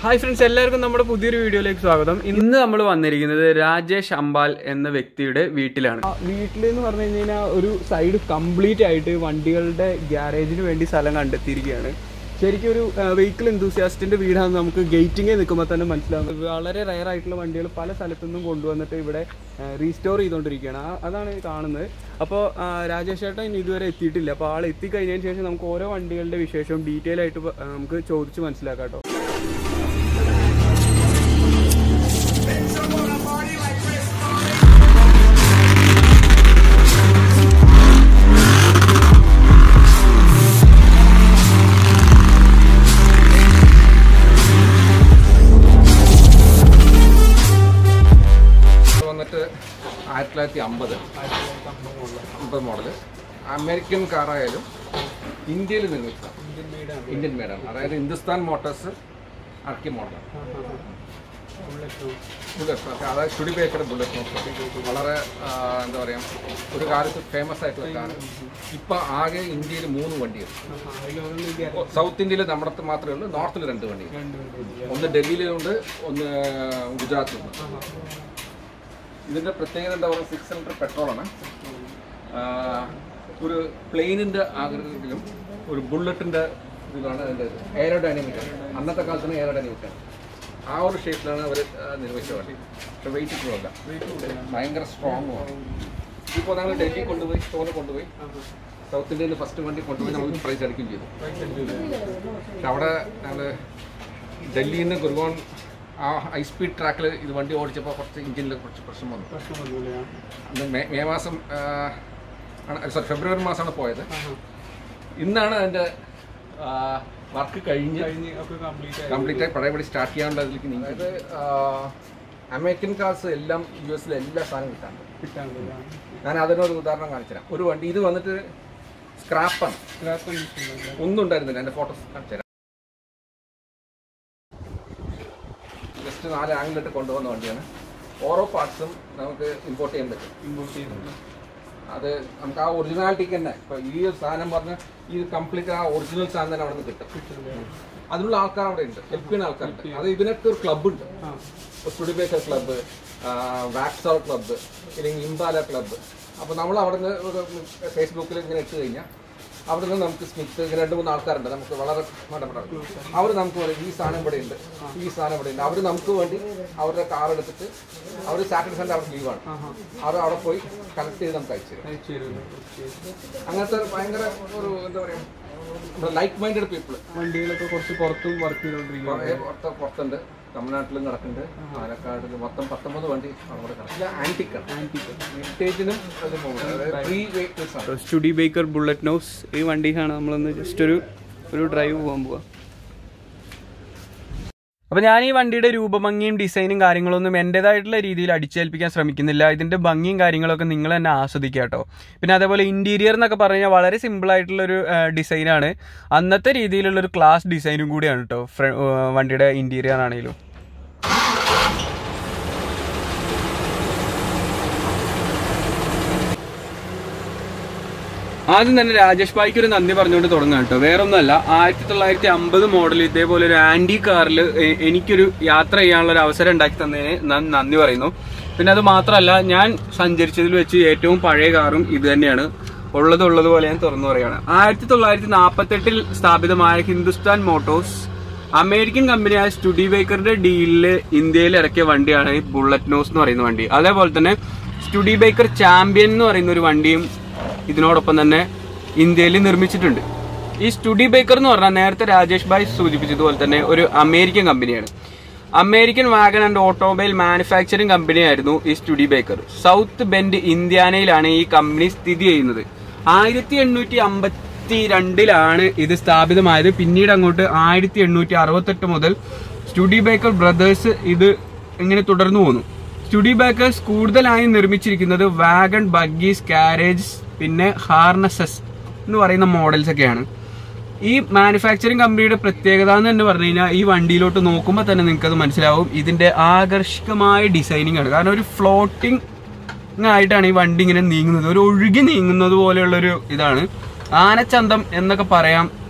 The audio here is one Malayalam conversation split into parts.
ഹായ് ഫ്രണ്ട്സ് എല്ലാവർക്കും നമ്മുടെ പുതിയൊരു വീഡിയോയിലേക്ക് സ്വാഗതം ഇന്ന് നമ്മൾ വന്നിരിക്കുന്നത് രാജേഷ് അമ്പാൽ എന്ന വ്യക്തിയുടെ വീട്ടിലാണ് വീട്ടിൽ എന്ന് പറഞ്ഞു കഴിഞ്ഞാൽ ഒരു സൈഡ് കംപ്ലീറ്റ് ആയിട്ട് വണ്ടികളുടെ ഗ്യാരേജിന് വേണ്ടി സ്ഥലം കണ്ടെത്തിയിരിക്കുകയാണ് ശരിക്കും ഒരു വെഹിക്കിൾ enthusiast-ന്റെ വീടാണ് നമുക്ക് ഗേറ്റിംഗിൽ നിൽക്കുമ്പോൾ തന്നെ മനസ്സിലാവുന്നത് വളരെ റയർ ആയിട്ടുള്ള വണ്ടികൾ പല സ്ഥലത്തു നിന്നും കൊണ്ടുവന്നിട്ട് ഇവിടെ റീസ്റ്റോർ ചെയ്തുകൊണ്ടിരിക്കുകയാണ് ആ- അതാണ് ഈ കാണുന്നത് അപ്പോൾ രാജേഷ് ചേട്ടൻ ഇനി ഇതുവരെ എത്തിയിട്ടില്ല അപ്പോൾ ആൾ എത്തിക്കഴിഞ്ഞതിന് ശേഷം നമുക്ക് ഓരോ വണ്ടികളുടെ വിശേഷവും ഡീറ്റെയിൽ ആയിട്ട് പ- ആ, നമുക്ക് ചോദിച്ച് മനസ്സിലാക്കാം കേട്ടോ ഇത് വന്നിട്ട് ആയിരത്തി തൊള്ളായിരത്തി അമ്പത് അമ്പത് മോഡല് അമേരിക്കൻ കാറായാലും ഇന്ത്യയിൽ നിർമ്മിച്ച ഇന്ത്യൻ മേഡാണ് അതായത് ഹിന്ദുസ്ഥാൻ മോട്ടോഴ്സ് ഇറക്കിയ മോഡലാണ് ബുള്ളറ്റ് അതായത് സ്റ്റുഡി ബേക്കഡ് ബുള്ളറ്റ് വളരെ ആ, എന്താ പറയുക ഒരു കാലത്ത് ഫേമസ് ആയിട്ടുള്ള കാർ ഇപ്പം ആകെ ഇന്ത്യയിൽ മൂന്ന് വണ്ടിയുണ്ട് സൗത്ത് ഇന്ത്യയിൽ നമ്മുടെ അടുത്ത് മാത്രമേ ഉള്ളൂ നോർത്തിൽ രണ്ട് വണ്ടിയുണ്ട് ഒന്ന് ഡൽഹിയിലുണ്ട് ഒന്ന് ഗുജറാത്തിലുണ്ട് ഇതിന്റെ പ്രത്യേകത എന്താ പറയുക സിക്സ് സിലിണ്ടർ പെട്രോളാണ് ഒരു പ്ലെയിനിന്റെ ആകൃതിയിലും ഒരു ബുള്ളറ്റിന്റെ ഇതിലാണ് അതിന്റെ എയറോഡൈനാമിക് അന്നത്തെ കാലത്തിന് എയറോഡൈനാമിക് ആണ് ആ ഒരു ഷേപ്പിലാണ് അവർ നിർമ്മിച്ച വണ്ടി പക്ഷെ വെയിറ്റ് കൂടുതല ഭയങ്കര സ്ട്രോങ് ആണ് ഇപ്പോൾ ഞങ്ങൾ ഡൽഹി കൊണ്ടുപോയി സ്റ്റോറിൽ കൊണ്ടുപോയി സൗത്ത് ഇന്ത്യയിൽ ഫസ്റ്റ് വണ്ടി കൊണ്ടുപോയി നമുക്ക് പ്രൈസ് അടിക്കുകയും ചെയ്തു പക്ഷെ അവിടെ ഞങ്ങൾ ഡൽഹിയിൽ നിന്ന് ഗുരുവാൻ ആ ഹൈ സ്പീഡ് ട്രാക്കിൽ ഇത് വണ്ടി ഓടിച്ചപ്പോൾ കുറച്ച് എഞ്ചിനിൽ കുറച്ച് പ്രശ്നം വന്നു അന്ന് മേ മെയ് മാസം സോറി ഫെബ്രുവരി മാസമാണ് പോയത് ഇന്നാണ് അതിൻ്റെ വർക്ക് കഴിഞ്ഞ് കംപ്ലീറ്റ് ആയി പഴയപടി സ്റ്റാർട്ട് ചെയ്യാനുള്ള ഇതിലേക്ക് നീങ്ങി അതായത് അമേരിക്കൻ കാർസ് എല്ലാം യു എസിൽ എല്ലാ സാധനവും കിട്ടാണ്ട് ഞാൻ അതിനൊരു ഉദാഹരണം കാണിച്ചുതരാം ഒരു വണ്ടി ഇത് വന്നിട്ട് സ്ക്രാപ്പാണ് ഒന്നും ഉണ്ടായിരുന്നില്ല എൻ്റെ ഫോട്ടോസ് കാണിച്ചു തരാം ജസ്റ്റ് നാല് ആംഗിളിട്ട് കൊണ്ടുവന്ന വണ്ടിയാണ് ഓരോ പാർട്സും നമുക്ക് ഇമ്പോർട്ട് ചെയ്യാൻ പറ്റും അത് നമുക്ക് ആ ഒറിജിനാലിറ്റിക്ക് തന്നെ ഇപ്പൊ ഈ ഒരു സാധനം പറഞ്ഞ ഈ കംപ്ലീറ്റ് ആ ഒറിജിനൽ സാധനം തന്നെ അവിടെ നിന്ന് കിട്ടും അതിനുള്ള ആൾക്കാർ അവിടെ ഉണ്ട് ഹെൽപ്പ് ചെയ്യുന്ന ആൾക്കാരുണ്ട് അത് ഇതിനൊക്കെ ഒരു ക്ലബ്ബ് ഉണ്ട് Studebaker club Vauxhall club ഇല്ലെങ്കിൽ ഇംബാല ക്ലബ്ബ് അപ്പോൾ നമ്മൾ അവിടെ നിന്ന് ഒരു ഫേസ്ബുക്കിൽ ഇങ്ങനെ ഇട്ട് കഴിഞ്ഞാൽ അവിടെ നിന്ന് നമുക്ക് സ്മിത്ത് ഇങ്ങനെ രണ്ട് മൂന്ന് ആൾക്കാരുണ്ട് നമുക്ക് വളരെ വേണ്ടപ്പെട്ട അവർ നമുക്ക് പറയും ഈ സാധനം ഇവിടെ ഉണ്ട് ഈ സാധനം ഇവിടെ ഉണ്ട് അവർ നമുക്ക് വേണ്ടി അവരുടെ കാർ എടുത്തിട്ട് അവർ സാറ്റർഡേ സൺഡേ അവിടെ ലീവാണ് അവർ അവിടെ പോയി കളക്ട് ചെയ്ത് നമുക്ക് അയച്ചു തരും അങ്ങനത്തെ ഒരു ഭയങ്കര ഒരു എന്താ പറയുക ലൈക്ക് മൈൻഡഡ് പീപ്പിൾ വണ്ടികളൊക്കെ കുറച്ച് പുറത്തും വർക്ക് ചെയ്തോണ്ടിരിക്കും കുറേ പുറത്ത് പുറത്തുണ്ട് തമിഴ്നാട്ടിലും കിടക്കുന്നുണ്ട് പാലക്കാടിൽ മൊത്തം പത്തൊമ്പത് വണ്ടി അവിടെ കിടക്കില്ല ആന്റിക്കാണ് വിന്റേജിനും അത് പോകുന്നത് അതായത് ത്രീ വെഹിക്കിൾസ് ആണ് സ്റ്റുഡി ബേക്കർ ബുള്ളറ്റ് നോസ് ഈ വണ്ടിക്കാണ് നമ്മളൊന്ന് ജസ്റ്റ് ഒരു ഒരു ഡ്രൈവ് പോകാൻ പോവാ അപ്പൊ ഞാൻ ഈ വണ്ടിയുടെ രൂപഭംഗിയും ഡിസൈനും കാര്യങ്ങളൊന്നും എൻ്റെതായിട്ടുള്ള രീതിയിൽ അടിച്ചേൽപ്പിക്കാൻ ശ്രമിക്കുന്നില്ല ഇതിന്റെ ഭംഗിയും കാര്യങ്ങളൊക്കെ നിങ്ങൾ തന്നെ ആസ്വദിക്കുക കേട്ടോ പിന്നെ അതേപോലെ ഇന്റീരിയർ എന്നൊക്കെ പറഞ്ഞാൽ വളരെ സിമ്പിൾ ആയിട്ടുള്ള ഒരു ഡിസൈനാണ് അന്നത്തെ രീതിയിലുള്ള ഒരു ക്ലാസ് ഡിസൈനും കൂടിയാണ് കേട്ടോ ഫ്ര- ഏഹ് വണ്ടിയുടെ ഇന്റീരിയർ ആണെങ്കിലും ആദ്യം തന്നെ രാജേഷ് ഭായിക്ക് ഒരു നന്ദി പറഞ്ഞുകൊണ്ട് തുടങ്ങാം കേട്ടോ വേറെ ഒന്നുമല്ല ആയിരത്തി തൊള്ളായിരത്തി അമ്പത് മോഡൽ ഇതേപോലെ ഒരു ആന്റി കാറിൽ എനിക്കൊരു യാത്ര ചെയ്യാനുള്ള ഒരു അവസരം ഉണ്ടാക്കി തന്നതിന് ഞാൻ നന്ദി പറയുന്നു പിന്നെ അത് മാത്രമല്ല ഞാൻ സഞ്ചരിച്ചതിൽ വെച്ച് ഏറ്റവും പഴയ കാറും ഇത് തന്നെയാണ് ഉള്ളത് ഉള്ളത് പോലെ ഞാൻ തുറന്നു പറയുകയാണ് ആയിരത്തി തൊള്ളായിരത്തി നാൽപ്പത്തെട്ടിൽ സ്ഥാപിതമായ ഹിന്ദുസ്ഥാൻ മോട്ടോഴ്സ് അമേരിക്കൻ കമ്പനിയായ സ്റ്റുഡി ബേക്കറുടെ ഡീലില് ഇന്ത്യയിൽ ഇറക്കിയ വണ്ടിയാണ് ഈ ബുള്ളറ്റ് നോസ് എന്ന് പറയുന്ന വണ്ടി അതേപോലെ തന്നെ സ്റ്റുഡി ബേക്കർ ചാമ്പ്യൻ എന്ന് പറയുന്ന ഒരു വണ്ടിയും ഇതിനോടൊപ്പം തന്നെ ഇന്ത്യയിൽ നിർമ്മിച്ചിട്ടുണ്ട് ഈ സ്റ്റുഡി ബേക്കർ എന്ന് പറഞ്ഞാൽ നേരത്തെ രാജേഷ് ഭായ് സൂചിപ്പിച്ചതുപോലെ തന്നെ ഒരു അമേരിക്കൻ കമ്പനിയാണ് American wagon and automobile manufacturing കമ്പനിയായിരുന്നു ഈ സ്റ്റുഡി ബേക്കർ സൗത്ത് ബെൻഡ് ഇന്ത്യാനയിലാണ് ഈ കമ്പനി സ്ഥിതി ചെയ്യുന്നത് ആയിരത്തി എണ്ണൂറ്റി അമ്പത്തി രണ്ടിലാണ് ഇത് സ്ഥാപിതമായത് പിന്നീട് അങ്ങോട്ട് ആയിരത്തി എണ്ണൂറ്റി അറുപത്തെട്ട് മുതൽ സ്റ്റുഡി ബേക്കർ ബ്രദേഴ്സ് ഇത് ഇങ്ങനെ തുടർന്നു പോന്നു സ്റ്റുഡി ബേക്കേഴ്സ് കൂടുതലായി നിർമ്മിച്ചിരിക്കുന്നത് വാഗൺ ബഗ്ഗീസ് കാരേജ് പിന്നെ ഹാർനസസ് എന്ന് പറയുന്ന മോഡൽസ് ഒക്കെയാണ് ഈ മാനുഫാക്ചറിങ് കമ്പനിയുടെ പ്രത്യേകത എന്ന് തന്നെ പറഞ്ഞു കഴിഞ്ഞാൽ ഈ വണ്ടിയിലോട്ട് നോക്കുമ്പോൾ തന്നെ നിങ്ങൾക്ക് അത് മനസ്സിലാവും ഇതിന്റെ ആകർഷകമായ ഡിസൈനിങ് ആണ് കാരണം ഒരു ഫ്ലോട്ടിംഗ് ആയിട്ടാണ് ഈ വണ്ടി ഇങ്ങനെ നീങ്ങുന്നത് ഒരു ഒഴുകി നീങ്ങുന്നത് പോലെയുള്ള ഒരു ഇതാണ് ആനച്ചന്തം എന്നൊക്കെ പറയാം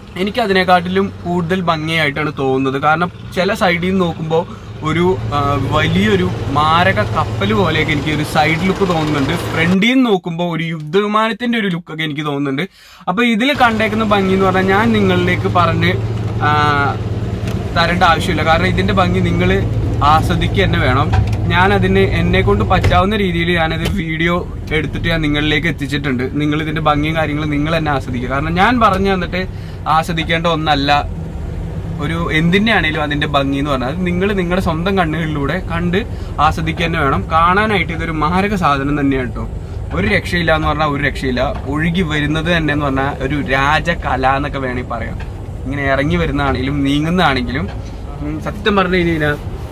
എനിക്ക് അതിനെക്കാട്ടിലും കൂടുതൽ ഭംഗിയായിട്ടാണ് തോന്നുന്നത് കാരണം ചില സൈഡിൽ നിന്ന് നോക്കുമ്പോൾ ഒരു ആ, വലിയൊരു മാരക കപ്പൽ പോലെയൊക്കെ എനിക്ക് ഒരു സൈഡ് ലുക്ക് തോന്നുന്നുണ്ട് ഫ്രണ്ടിൽ നിന്ന് നോക്കുമ്പോൾ ഒരു യുദ്ധവിമാനത്തിന്റെ ഒരു ലുക്കൊക്കെ എനിക്ക് തോന്നുന്നുണ്ട് അപ്പൊ ഇതിൽ കണ്ടേക്കുന്ന ഭംഗി എന്ന് പറഞ്ഞാൽ ഞാൻ നിങ്ങളിലേക്ക് പറഞ്ഞ് ആ, തരേണ്ട ആവശ്യമില്ല കാരണം ഇതിന്റെ ഭംഗി നിങ്ങൾ ആസ്വദിക്കുക തന്നെ വേണം ഞാൻ അതിന് എന്നെ കൊണ്ട് പറ്റാവുന്ന രീതിയിൽ ഞാനത് വീഡിയോ എടുത്തിട്ട് ഞാൻ നിങ്ങളിലേക്ക് എത്തിച്ചിട്ടുണ്ട് നിങ്ങൾ ഇതിന്റെ ഭംഗിയും കാര്യങ്ങളും നിങ്ങൾ തന്നെ ആസ്വദിക്കുക കാരണം ഞാൻ പറഞ്ഞു തന്നിട്ട് ആസ്വദിക്കേണ്ട ഒന്നല്ല ഒരു എന്തിന്റെ ആണെങ്കിലും അതിന്റെ ഭംഗി എന്ന് പറഞ്ഞാൽ അത് നിങ്ങൾ നിങ്ങളുടെ സ്വന്തം കണ്ണുകളിലൂടെ കണ്ട് ആസ്വദിക്കുക തന്നെ വേണം കാണാനായിട്ട് ഇതൊരു മാരക സാധനം തന്നെയാണ് കേട്ടോ ഒരു രക്ഷയില്ല എന്ന് പറഞ്ഞാൽ ഒരു രക്ഷയില്ല ഒഴുകി വരുന്നത് തന്നെ എന്ന് പറഞ്ഞാൽ ഒരു രാജകല എന്നൊക്കെ വേണമെങ്കിൽ പറയാം ഇങ്ങനെ ഇറങ്ങി വരുന്നതാണെങ്കിലും നീങ്ങുന്നതാണെങ്കിലും ഉം, സത്യം പറഞ്ഞു കഴിഞ്ഞാൽ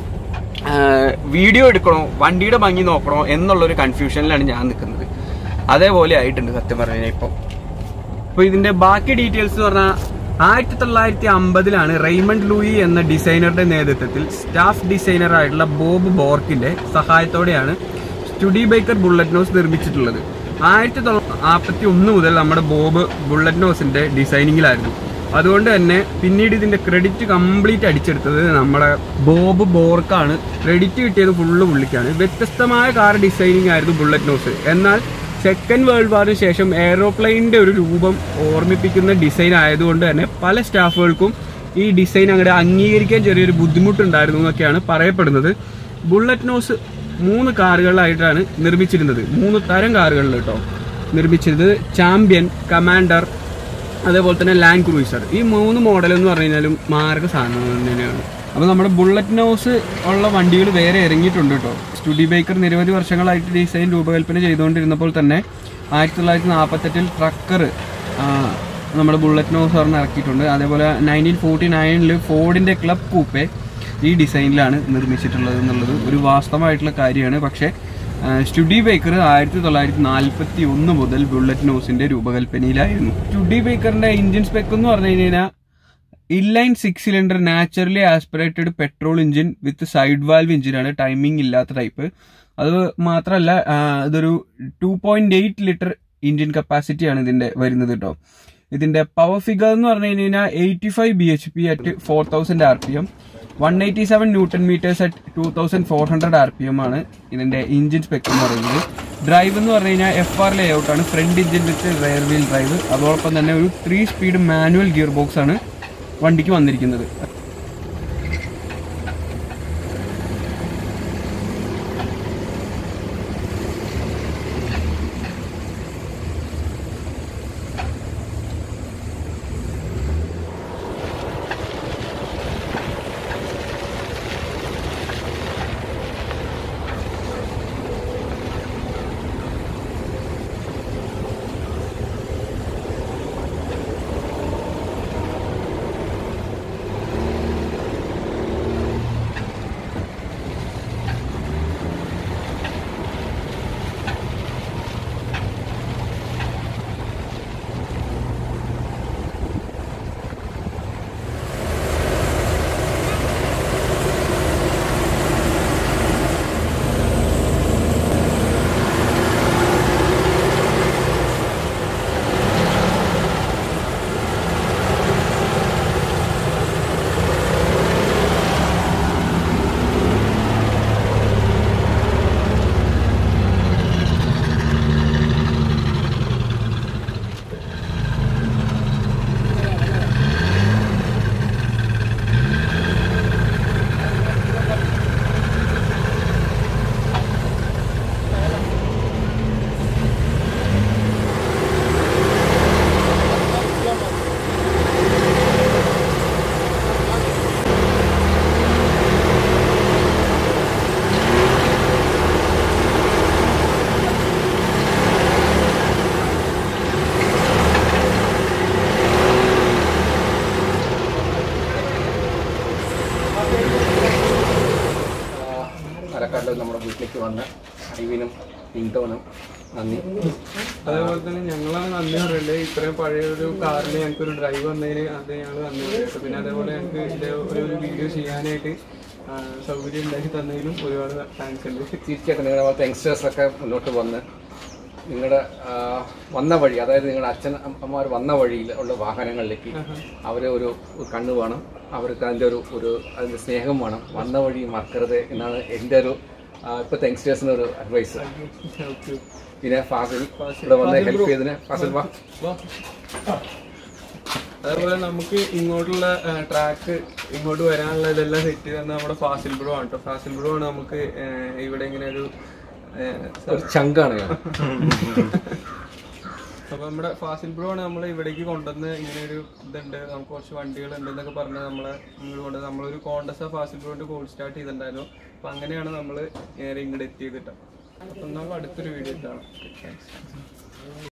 വീഡിയോ എടുക്കണോ വണ്ടിയുടെ ഭംഗി നോക്കണോ എന്നുള്ളൊരു കൺഫ്യൂഷനിലാണ് ഞാൻ നിൽക്കുന്നത് അതേപോലെ ആയിട്ടുണ്ട് സത്യം പറഞ്ഞു കഴിഞ്ഞാൽ ഇപ്പം അപ്പൊ ഇതിന്റെ ബാക്കി ഡീറ്റെയിൽസ് എന്ന് പറഞ്ഞാൽ ആയിരത്തി തൊള്ളായിരത്തി അമ്പതിലാണ് റെയ്മണ്ട് ലൂയി എന്ന ഡിസൈനറുടെ നേതൃത്വത്തിൽ സ്റ്റാഫ് ഡിസൈനർ ആയിട്ടുള്ള ബോബ് ബോർക്കിന്റെ സഹായത്തോടെയാണ് സ്റ്റുഡി ബൈക്കർ ബുള്ളറ്റ് നോസ് നിർമ്മിച്ചിട്ടുള്ളത് ആയിരത്തി തൊള്ളായിരത്തി നാൽപ്പത്തി ഒന്ന് മുതൽ നമ്മുടെ ബോബ് ബുള്ളറ്റ് നോസിന്റെ ഡിസൈനിങ്ങിലായിരുന്നു അതുകൊണ്ട് തന്നെ പിന്നീട് ഇതിന്റെ ക്രെഡിറ്റ് കംപ്ലീറ്റ് അടിച്ചെടുത്തത് നമ്മുടെ ബോബ് ബോർക്കാണ് ക്രെഡിറ്റ് കിട്ടിയത് ഫുള്ള് പുള്ളിക്കാണ് വ്യത്യസ്തമായ കാർ ഡിസൈനിങ് ആയിരുന്നു ബുള്ളറ്റ് നോസ് എന്നാൽ സെക്കൻഡ് വേൾഡ് വാറിന് ശേഷം എയറോപ്ലെയിനിന്റെ ഒരു രൂപം ഓർമ്മിപ്പിക്കുന്ന ഡിസൈൻ ആയതുകൊണ്ട് തന്നെ പല സ്റ്റാഫുകൾക്കും ഈ ഡിസൈൻ അങ്ങോട്ട് അംഗീകരിക്കാൻ ചെറിയൊരു ബുദ്ധിമുട്ടുണ്ടായിരുന്നു എന്നൊക്കെയാണ് പറയപ്പെടുന്നത് ബുള്ളറ്റ് നോസ് മൂന്ന് കാറുകളിലായിട്ടാണ് നിർമ്മിച്ചിരുന്നത് മൂന്ന് തരം കാറുകളിൽ കേട്ടോ നിർമ്മിച്ചിരുന്നത് ചാമ്പ്യൻ കമാൻഡർ അതേപോലെ തന്നെ ലാൻഡ് ക്രൂയിസർ ഈ മൂന്ന് മോഡൽ എന്ന് പറഞ്ഞു കഴിഞ്ഞാലും മാർഗ സാധനങ്ങൾ തന്നെയാണ് അപ്പോൾ നമ്മുടെ ബുള്ളറ്റ് നോസ് ഉള്ള വണ്ടികൾ വേറെ ഇറങ്ങിയിട്ടുണ്ട് കേട്ടോ സ്റ്റുഡി ബൈക്കർ നിരവധി വർഷങ്ങളായിട്ട് ഡിസൈൻ രൂപകൽപ്പന ചെയ്തുകൊണ്ടിരുന്നപ്പോൾ തന്നെ ആയിരത്തി തൊള്ളായിരത്തി നാൽപ്പത്തെട്ടിൽ ട്രക്കർ നമ്മുടെ ബുള്ളറ്റ് നോസ് പറഞ്ഞ് ഇറക്കിയിട്ടുണ്ട് അതേപോലെ നയൻറ്റീൻ ഫോർട്ടി നയനിൽ ഫോർഡിൻ്റെ ക്ലബ് കൂപ്പെ ഈ ഡിസൈനിലാണ് നിർമ്മിച്ചിട്ടുള്ളത് എന്നുള്ളത് ഒരു വാസ്തവമായിട്ടുള്ള കാര്യമാണ് പക്ഷേ ആ, സ്റ്റുഡി ബേക്കർ ആയിരത്തി തൊള്ളായിരത്തി നാൽപ്പത്തി ഒന്ന് മുതൽ ബുള്ളറ്റ് നോസിന്റെ രൂപകൽപ്പനയിലായിരുന്നു സ്റ്റുഡി ബേക്കറിന്റെ എഞ്ചിൻ സ്പെക്ക് എന്ന് പറഞ്ഞു കഴിഞ്ഞാൽ inline six cylinder naturally aspirated petrol engine with side valve എഞ്ചിനാണ് ടൈമിംഗ് ഇല്ലാത്ത ടൈപ്പ് അത് മാത്രമല്ല ആ, ഇതൊരു two point eight litre engine കപ്പാസിറ്റിയാണ് ഇതിന്റെ വരുന്നത് കേട്ടോ ഇതിന്റെ പവർ ഫിഗർ എന്ന് പറഞ്ഞു കഴിഞ്ഞാൽ eighty five B H P at four thousand R P M one eighty seven newton metres at two thousand four hundred R P M ആണ് ഇതിന്റെ എഞ്ചിൻ സ്പെക്ക് എന്ന് പറയുന്നത് ഡ്രൈവ് എന്ന് പറഞ്ഞു കഴിഞ്ഞാൽ എഫ് ആർ ലേ ഔട്ട് ആണ് front engine with rear wheel drive അതോടൊപ്പം തന്നെ ഒരു three speed manual gear box ആണ് വണ്ടിക്ക് വന്നിരിക്കുന്നത് പാലക്കാട് നമ്മുടെ വീട്ടിലേക്ക് വന്ന ഐവിനും ടിങ്ടോനും നന്ദി അതേപോലെ തന്നെ ഞങ്ങളാണ് നന്ദി പറയണ്ടേ ഇത്രയും പഴയ ഒരു കാറിൽ ഞങ്ങൾക്ക് ഒരു ഡ്രൈവ് വന്നതിന് അത് ഞങ്ങൾ നന്ദി പറയട്ടെ പിന്നെ അതേപോലെ ഞങ്ങൾക്ക് ഇത് ഒരു വീഡിയോ ചെയ്യാനായിട്ട് ആ, സൗകര്യം ഉണ്ടാക്കി തന്നതിനും ഒരുപാട് താങ്ക്സ് ഉണ്ട് തീർച്ചയായിട്ടും നിങ്ങളുടെ പോലത്തെ യങ്സ്റ്റേഴ്സൊക്കെ മുന്നോട്ട് വന്ന് നിങ്ങളുടെ വന്ന വഴി അതായത് നിങ്ങളുടെ അച്ഛൻ അമ്മമാർ വന്ന വഴിയിൽ ഉള്ള വാഹനങ്ങളിലേക്ക് അവരെ ഒരു ഒരു കണ്ണ് വേണം അവർക്ക് അതിൻ്റെ ഒരു ഒരു അതിൻ്റെ സ്നേഹം വേണം വന്ന വഴി മറക്കരുത് എന്നാണ് എൻ്റെ ഒരു ആ, ഇപ്പോഴത്തെ യങ്സ്റ്റേഴ്സിന് ഒരു അഡ്വൈസ് പിന്നെ ഫാസിൽ ഇവിടെ വന്ന് ഹെൽപ്പ് ചെയ്തതിന് ഫാസിൽ വാ അതേപോലെ നമുക്ക് ഇങ്ങോട്ടുള്ള ട്രാക്ക് ഇങ്ങോട്ട് വരാനുള്ള ഇതെല്ലാം സെറ്റ് ചെയ്ത് നമ്മുടെ ഫാസിൽ ബ്രോ ആണ് കേട്ടോ ഫാസിൽ ബ്രോ ആണ് നമുക്ക് ഏഹ്, ഇവിടെ ഇങ്ങനെ ഒരു ഏഹ്, ഒരു ചങ്കാണ് ഞാൻ അപ്പൊ നമ്മുടെ ഫാസിൽ ബ്രോ ആണ് നമ്മളെ ഇവിടേക്ക് കൊണ്ടുവന്ന് ഇങ്ങനെ ഒരു ഇതുണ്ട് നമുക്ക് കുറച്ച് വണ്ടികൾ ഉണ്ട് എന്നൊക്കെ പറഞ്ഞ് നമ്മളെ ഇങ്ങോട്ട് കൊണ്ട് നമ്മളൊരു കോണ്ടസ ഫാസിൽ ബ്രോന്റെ കോൾ സ്റ്റാർട്ട് ചെയ്തിട്ടുണ്ടായിരുന്നു അപ്പൊ അങ്ങനെയാണ് നമ്മൾ നേരെ ഇങ്ങോട്ട് എത്തിയത് കേട്ടോ അപ്പൊ നമുക്ക് അടുത്തൊരു വീഡിയോ കാണാം താങ്ക്സ്